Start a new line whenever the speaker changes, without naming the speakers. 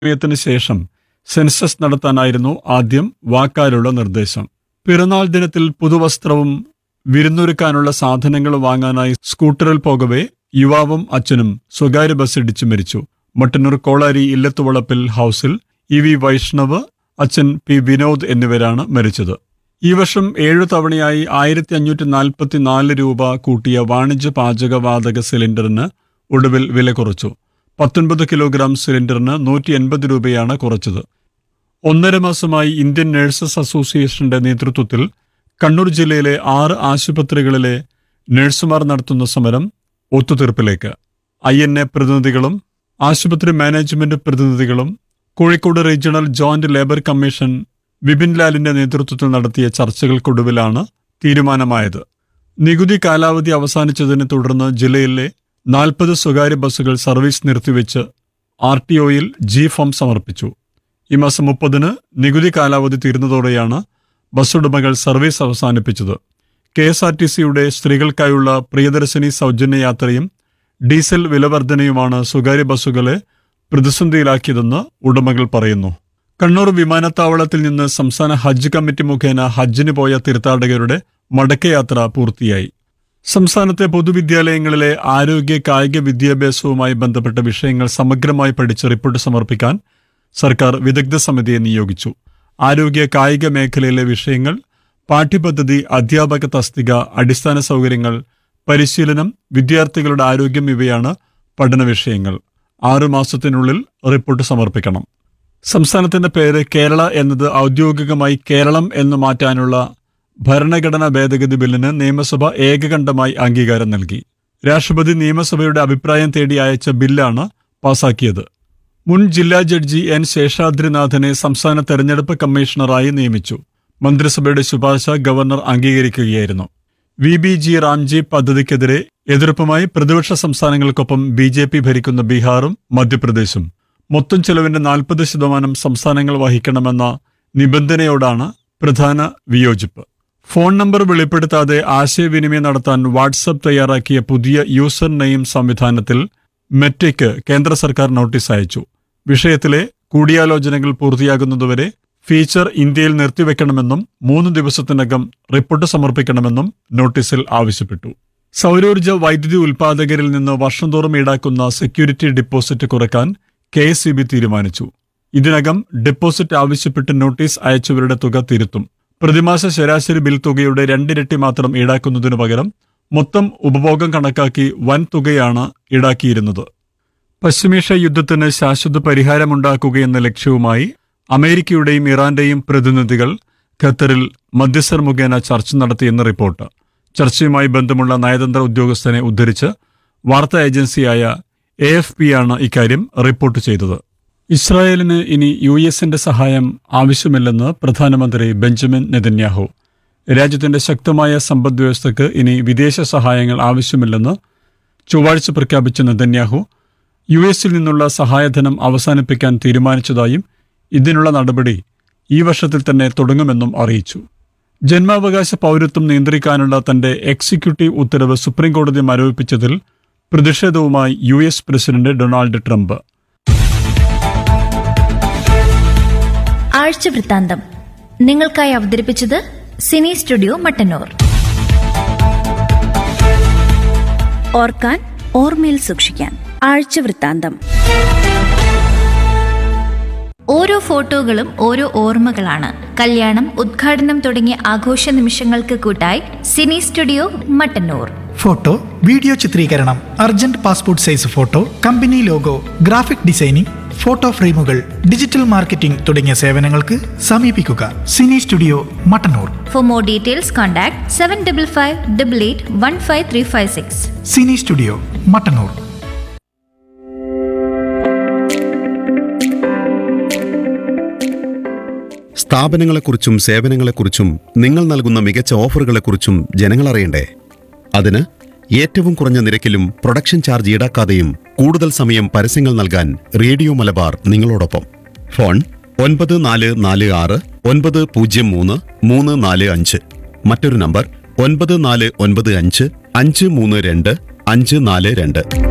സമയത്തിന് ശേഷം സെൻസസ് നടത്താനായിരുന്നു ആദ്യം വാക്കാലുള്ള നിർദ്ദേശം പിറന്നാൾ ദിനത്തിൽ പുതുവസ്ത്രവും വിരുന്നൊരുക്കാനുള്ള സാധനങ്ങൾ വാങ്ങാനായി സ്കൂട്ടറിൽ പോകവെ യുവാവും അച്ഛനും സ്വകാര്യ ബസ് ഇടിച്ചു മരിച്ചു മട്ടന്നൂർ കോളാരി ഇല്ലത്തുവളപ്പിൽ ഹൌസിൽ ഇ വി വൈഷ്ണവ് അച്ഛൻ പി വിനോദ് എന്നിവരാണ് മരിച്ചത് ഈ വർഷം ഏഴു തവണയായി ആയിരത്തി അഞ്ഞൂറ്റി നാൽപ്പത്തി നാല് രൂപ കൂട്ടിയ വാണിജ്യ പാചകവാതക സിലിണ്ടറിന് ഒടുവിൽ വില കുറച്ചു പത്തൊൻപത് കിലോഗ്രാം സിലിണ്ടറിന് നൂറ്റി എൺപത് രൂപയാണ് കുറച്ചത് ഒന്നര മാസമായി ഇന്ത്യൻ നഴ്സസ് അസോസിയേഷന്റെ നേതൃത്വത്തിൽ കണ്ണൂർ ജില്ലയിലെ ആറ് ആശുപത്രികളിലെ നഴ്സുമാർ നടത്തുന്ന സമരം ഒത്തുതീർപ്പിലേക്ക് ഐ എൻ എ പ്രതിനിധികളും ആശുപത്രി മാനേജ്മെന്റ് പ്രതിനിധികളും Kozhikode regional joint labour commission Vipin ലാലിന്റെ നേതൃത്വത്തിൽ നടത്തിയ ചർച്ചകൾക്കൊടുവിലാണ് തീരുമാനമായത് നികുതി കാലാവധി അവസാനിച്ചതിനെ തുടർന്ന് ജില്ലയിലെ നാൽപ്പത് സ്വകാര്യ ബസ്സുകൾ സർവീസ് നിർത്തിവെച്ച് ആർ ടി ഒയിൽ ജി ഫോം സമർപ്പിച്ചു ഈ മാസം മുപ്പതിന് നികുതി കാലാവധി തീർന്നതോടെയാണ് ബസ് ഉടമകൾ സർവീസ് അവസാനിപ്പിച്ചത് കെ എസ് ആർ ടി സിയുടെ സ്ത്രീകൾക്കായുള്ള പ്രിയദർശിനി സൗജന്യ യാത്രയും ഡീസൽ വിലവർധനയുമാണ് സ്വകാര്യ ബസ്സുകളെ പ്രതിസന്ധിയിലാക്കിയതെന്ന് ഉടമകൾ പറയുന്നു കണ്ണൂർ വിമാനത്താവളത്തിൽ നിന്ന് സംസ്ഥാന ഹജ്ജ് കമ്മിറ്റി മുഖേന ഹജ്ജിന് പോയ തീർത്ഥാടകരുടെ മടക്കയാത്ര പൂർത്തിയായി സംസ്ഥാനത്തെ പൊതുവിദ്യാലയങ്ങളിലെ ആരോഗ്യ കായിക വിദ്യാഭ്യാസവുമായി ബന്ധപ്പെട്ട വിഷയങ്ങൾ സമഗ്രമായി പഠിച്ച് റിപ്പോർട്ട് സമർപ്പിക്കാൻ സർക്കാർ വിദഗ്ധ സമിതിയെ നിയോഗിച്ചു ആരോഗ്യ കായിക മേഖലയിലെ വിഷയങ്ങൾ പാഠ്യപദ്ധതി അധ്യാപക തസ്തിക അടിസ്ഥാന സൗകര്യങ്ങൾ പരിശീലനം വിദ്യാർത്ഥികളുടെ ആരോഗ്യം ഇവയാണ് പഠന വിഷയങ്ങൾ ആറു മാസത്തിനുള്ളിൽ റിപ്പോർട്ട് സമർപ്പിക്കണം സംസ്ഥാനത്തിന്റെ പേര് കേരള എന്നത് ഔദ്യോഗികമായി കേരളം എന്ന് മാറ്റാനുള്ള ഭരണഘടനാ ഭേദഗതി ബില്ലിന് നിയമസഭ ഏകകണ്ഠമായി അംഗീകാരം നൽകി രാഷ്ട്രപതി നിയമസഭയുടെ അഭിപ്രായം തേടി അയച്ച ബില്ലാണ് പാസാക്കിയത് മുൻ ജില്ലാ ജഡ്ജി എൻ ശേഷാദ്രിനാഥനെ സംസ്ഥാന തെരഞ്ഞെടുപ്പ് കമ്മീഷണറായി നിയമിച്ചു മന്ത്രിസഭയുടെ ശുപാർശ ഗവർണർ അംഗീകരിക്കുകയായിരുന്നു വി ബി ജി റാംജി പദ്ധതിക്കെതിരെ എതിർപ്പുമായി പ്രതിപക്ഷ സംസ്ഥാനങ്ങൾക്കൊപ്പം ബി ജെ പി ഭരിക്കുന്ന ബീഹാറും മധ്യപ്രദേശും മൊത്തം ചെലവിന്റെ നാൽപ്പത് ശതമാനം സംസ്ഥാനങ്ങൾ വഹിക്കണമെന്ന നിബന്ധനയോടാണ് പ്രധാന വിയോജിപ്പ് ഫോൺ നമ്പർ വെളിപ്പെടുത്താതെ ആശയവിനിമയം നടത്താൻ വാട്സപ്പ് തയ്യാറാക്കിയ പുതിയ യൂസർ നെയിം സംവിധാനത്തിൽ മെറ്റയ്ക്ക് കേന്ദ്ര സർക്കാർ നോട്ടീസ് അയച്ചു വിഷയത്തിലെ കൂടിയാലോചനകൾ പൂർത്തിയാകുന്നതുവരെ ഫീച്ചർ ഇന്ത്യയിൽ നിർത്തിവെക്കണമെന്നും മൂന്ന് ദിവസത്തിനകം റിപ്പോർട്ട് സമർപ്പിക്കണമെന്നും നോട്ടീസിൽ ആവശ്യപ്പെട്ടു സൗരോർജ്ജ വൈദ്യുതി ഉൽപാദകരിൽ നിന്ന് വർഷം തോറും ഈടാക്കുന്ന സെക്യൂരിറ്റി ഡിപ്പോസിറ്റ് കുറയ്ക്കാൻ കെ തീരുമാനിച്ചു ഇതിനകം ഡെപ്പോസിറ്റ് ആവശ്യപ്പെട്ട് നോട്ടീസ് അയച്ചവരുടെ തുക തിരുത്തും പ്രതിമാസ ശരാശരി ബിൽ തുകയുടെ രണ്ടിരട്ടി മാത്രം ഈടാക്കുന്നതിനു പകരം മൊത്തം ഉപഭോഗം കണക്കാക്കി വൻ തുകയാണ് ഈടാക്കിയിരുന്നത് പശ്ചിമേഷ്യ യുദ്ധത്തിന് ശാശ്വത പരിഹാരമുണ്ടാക്കുകയെന്ന ലക്ഷ്യവുമായി അമേരിക്കയുടെയും ഇറാന്റെയും പ്രതിനിധികൾ ഖത്തറിൽ മധ്യസ്ഥർ മുഖേന ചർച്ച നടത്തിയെന്ന് റിപ്പോർട്ട് ചർച്ചയുമായി ബന്ധമുള്ള നയതന്ത്ര ഉദ്യോഗസ്ഥനെ ഉദ്ധരിച്ച് വാർത്താ ഏജൻസിയായ എ എഫ് പി ആണ് ഇക്കാര്യം റിപ്പോർട്ട് ചെയ്തത് ഇസ്രായേലിന് ഇനി യു എസിന്റെ സഹായം ആവശ്യമില്ലെന്ന് പ്രധാനമന്ത്രി ബെഞ്ചമിൻ നെതന്യാഹു രാജ്യത്തിന്റെ ശക്തമായ സമ്പദ്വ്യവസ്ഥയ്ക്ക് ഇനി വിദേശ സഹായങ്ങൾ ആവശ്യമില്ലെന്ന് ചൊവ്വാഴ്ച പ്രഖ്യാപിച്ച നെതന്യാഹു യു എസിൽ നിന്നുള്ള സഹായധനം അവസാനിപ്പിക്കാൻ തീരുമാനിച്ചതായും ഇതിനുള്ള നടപടി ഈ വർഷത്തിൽ തന്നെ തുടങ്ങുമെന്നും അറിയിച്ചു ജന്മാവകാശ പൗരത്വം നിയന്ത്രിക്കാനുള്ള തന്റെ എക്സിക്യൂട്ടീവ് ഉത്തരവ് സുപ്രീംകോടതി മരവിപ്പിച്ചതിൽ പ്രതിഷേധവുമായി U S president Donald Trump
ആഴ്ച വൃത്താന്തം നിങ്ങൾക്കായി അവതരിപ്പിച്ചത് സിനി സ്റ്റുഡിയോ മട്ടന്നൂർ
ഓർക്കാൻ ഓർമ്മയിൽ സൂക്ഷിക്കാൻ ആഴ്ച വൃത്താന്തം
ഓരോ ഫോട്ടോകളും ഓരോ ഓർമ്മകളാണ് കല്യാണം ഉദ്ഘാടനം തുടങ്ങിയ ആഘോഷ നിമിഷങ്ങൾക്ക് കൂട്ടായി cine studio Mattannur
photo video ചിത്രീകരണം urgent passport size photo company logo graphic designing photo ഫ്രെയിമുകൾ ഡിജിറ്റൽ മാർക്കറ്റിംഗ് തുടങ്ങിയ സേവനങ്ങൾക്ക് സമീപിക്കുക cine studio Mattannur
for more details contact seven double five double eight one five three five six
cine studio Mattannur
സ്ഥാപനങ്ങളെക്കുറിച്ചും സേവനങ്ങളെക്കുറിച്ചും നിങ്ങൾ നൽകുന്ന മികച്ച ഓഫറുകളെക്കുറിച്ചും ജനങ്ങൾ അറിയണ്ടേ അതിന് ഏറ്റവും കുറഞ്ഞ നിരക്കിലും പ്രൊഡക്ഷൻ ചാർജ് ഈടാക്കാതെയും കൂടുതൽ സമയം പരസ്യങ്ങൾ നൽകാൻ റേഡിയോ മലബാർ നിങ്ങളോടൊപ്പം ഫോൺ ഒൻപത് നാല് നാല് ആറ് ഒൻപത് പൂജ്യം മൂന്ന് മൂന്ന് നാല് അഞ്ച് മറ്റൊരു നമ്പർ ഒൻപത് നാല് ഒൻപത് അഞ്ച് അഞ്ച് മൂന്ന് രണ്ട് അഞ്ച് നാല് രണ്ട്